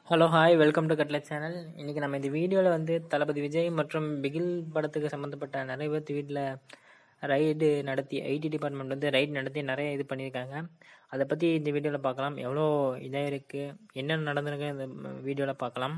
hello hi welcome to cutlet channel இன்றைக்கி நம்ம இந்த வீடியோவில் வந்து தளபதி விஜய் மற்றும் பிகில் படத்துக்கு சம்மந்தப்பட்ட நிறைய பேர்த்து வீட்டில் ரைடு நடத்தி ஐடி டிபார்ட்மெண்ட் வந்து ரைடு நடத்தி நிறைய இது பண்ணியிருக்காங்க அதை பற்றி இந்த வீடியோவில் பார்க்கலாம் எவ்வளோ இதாக இருக்குது என்னென்ன நடந்திருக்கு இந்த வீடியோவில் பார்க்கலாம்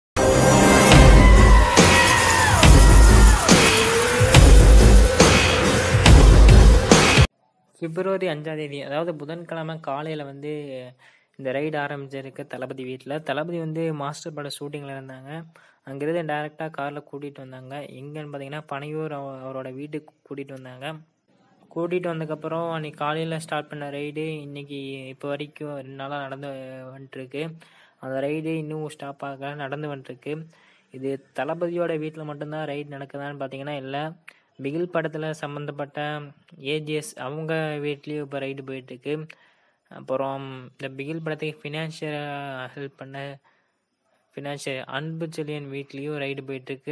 பிப்ரவரி அஞ்சாம் தேதி அதாவது புதன்கிழமை காலையில் வந்து இந்த ரைடு ஆரம்பிச்சிருக்கு தளபதி வீட்டில் தளபதி வந்து மாஸ்டர் பட ஷூட்டிங்கில் இருந்தாங்க அங்கேருந்து டேரெக்டாக காரில் கூட்டிகிட்டு வந்தாங்க எங்கன்னு பார்த்தீங்கன்னா பனையூர் அவ- அவரோட வீட்டுக்கு கூட்டிகிட்டு வந்தாங்க கூட்டிகிட்டு வந்ததுக்கப்புறம் அன்றைக்கி காலையில் ஸ்டார்ட் பண்ண ரைடு இன்றைக்கி இப்போ வரைக்கும் ரெண்டு நாளாக நடந்து வந்துட்டுருக்கு அந்த ரைடு இன்னும் ஸ்டாப் ஆகல நடந்து வந்துட்டுருக்கு இது தளபதியோட வீட்டில் மட்டும்தான் ரைடு நடக்குதான்னு பார்த்தீங்கன்னா இல்லை பிகில் படத்தில் சம்மந்தப்பட்ட ஏஜிஎஸ் அவங்க வீட்லேயும் இப்போ ரைடு போயிட்டுருக்கு அப்புறம் இந்த பிகில் படத்துக்கு ஃபினான்ஷியல் ஹெல்ப் பண்ண ஃபினான்ஷியல் அன்பு செழியன் வீட்லேயும் ரைடு போயிட்டுருக்கு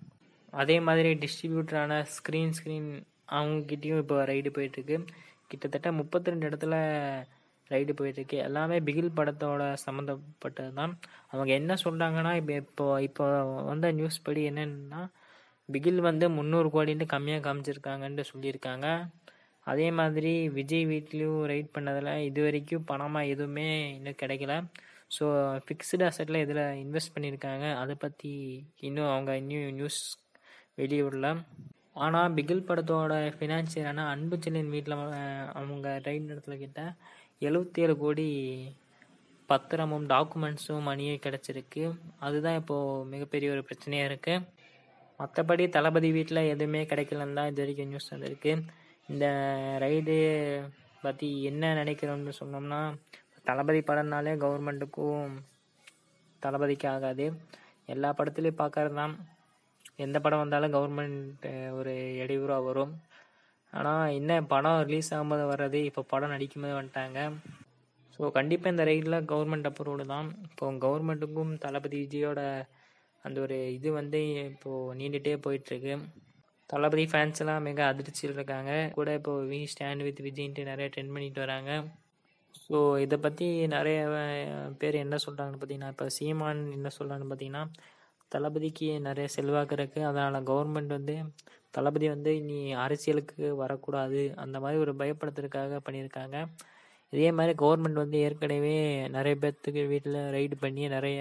அதே மாதிரி டிஸ்ட்ரிபியூட்டரான ஸ்க்ரீன் ஸ்க்ரீன் அவங்கக்கிட்டேயும் இப்போ ரைடு போயிட்டுருக்கு கிட்டத்தட்ட முப்பத்தி ரெண்டு இடத்துல ரைடு போயிட்டுருக்கு எல்லாமே பிகில் படத்தோட சம்மந்தப்பட்டது தான் அவங்க என்ன சொல்கிறாங்கன்னா இப்போ இப்போ இப்போ வந்த நியூஸ் படி என்னென்னா பிகில் வந்து முந்நூறு கோடின்ட்டு கம்மியாக காமிச்சிருக்காங்கன்ட்டு சொல்லியிருக்காங்க அதே மாதிரி விஜய் வீட்லேயும் ரைட் பண்ணதில் இது வரைக்கும் பணமாக எதுவுமே இன்னும் கிடைக்கல ஸோ ஃபிக்ஸ்டு அசட்டில் இதில் இன்வெஸ்ட் பண்ணியிருக்காங்க அதை பற்றி இன்னும் அவங்க இன்னும் நியூஸ் வெளியிடல ஆனால் பிகில் படத்தோட ஃபினான்சியரான அன்பு செல்லின் வீட்டில் அவங்க ரைட் இடத்துல கிட்ட எழுபத்தி ஏழு கோடி பத்திரமும் டாக்குமெண்ட்ஸும் மணியும் கிடச்சிருக்கு அதுதான் இப்போது மிகப்பெரிய ஒரு பிரச்சனையாக இருக்குது மற்றபடி தளபதி வீட்டில் எதுவுமே கிடைக்கலன்னு தான் இது வரைக்கும் நியூஸ் வந்திருக்கு இந்த ரைடு பற்றி என்ன நினைக்கிறோம்னு சொன்னோம்னா தளபதி படம்னாலே கவர்மெண்ட்டுக்கும் தளபதிக்கு ஆகாது எல்லா படத்துலையும் பார்க்கறது தான் எந்த படம் வந்தாலும் கவர்மெண்ட் ஒரு இடையூறாக வரும் ஆனால் என்ன படம் ரிலீஸ் ஆகும்போது வர்றது இப்போ படம் நடிக்கும்போது வந்துட்டாங்க ஸோ கண்டிப்பாக இந்த ரைடில் கவர்மெண்ட் அப்ரூவ்டு தான் இப்போ கவர்மெண்ட்டுக்கும் தளபதி விஜயோட அந்த ஒரு இது வந்து இப்போது நீண்டுகிட்டே போயிட்டுருக்கு தளபதி ஃபேன்ஸ் எல்லாம் மிக அதிர்ச்சியில் இருக்காங்க கூட இப்போ வி ஸ்டாண்ட் வித் விஜய்ன்ட்டு நிறைய ட்ரெண்ட் பண்ணிட்டு வராங்க ஸோ இதை பற்றி நிறைய அஹ், பேர் என்ன சொல்கிறாங்கன்னு பார்த்தீங்கன்னா இப்போ சீமான் என்ன சொல்கிறான்னு பார்த்தீங்கன்னா தளபதிக்கு நிறைய செல்வாக்கு இருக்குது அதனால் கவர்மெண்ட் வந்து தளபதி வந்து இனி அரசியலுக்கு வரக்கூடாது அந்த மாதிரி ஒரு பயப்படுத்துறதுக்காக பண்ணியிருக்காங்க இதே மாதிரி கவர்மெண்ட் வந்து ஏற்கனவே நிறைய பேர்த்துக்கு வீட்டில் ரைடு பண்ணி நிறைய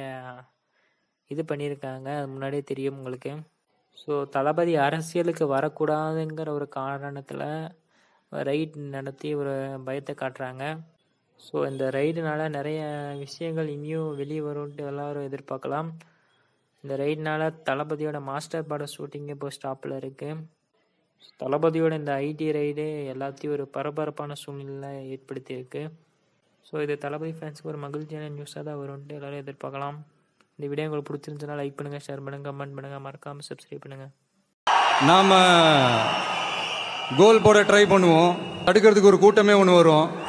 இது பண்ணியிருக்காங்க அது முன்னாடியே தெரியும் உங்களுக்கு ஸோ தளபதி அரசியலுக்கு வரக்கூடாதுங்கிற ஒரு காரணத்தில் ரைட் நடத்தி ஒரு பயத்தை காட்டுறாங்க ஸோ இந்த ரைடுனால நிறைய விஷயங்கள் இனியும் வெளியே வரும்ன்ட்டு எல்லாரும் எதிர்பார்க்கலாம் இந்த ரைடுனால தளபதியோட மாஸ்டர் பட ஷூட்டிங் இப்போ ஸ்டாப்பில் இருக்குது தளபதியோட இந்த ஐடி ரைடு எல்லாத்தையும் ஒரு பரபரப்பான சூழ்நிலை ஏற்படுத்தியிருக்கு ஸோ இது தளபதி ஃபேன்ஸுக்கு ஒரு மகிழ்ச்சியான நியூஸாக தான் வரும்ன்ட்டு எல்லாரும் எதிர்பார்க்கலாம் இந்த வீடியோ உங்களுக்கு பிடிச்சிருந்துச்சுன்னா லைக் பண்ணுங்கள் ஷேர் பண்ணுங்கள் கமெண்ட் பண்ணுங்கள் மறக்காமல் சப்ஸ்கிரைப் பண்ணுங்கள் நாம் கோல் போட ட்ரை பண்ணுவோம் தடுக்கிறதுக்கு ஒரு கூட்டமே ஒன்று வரும்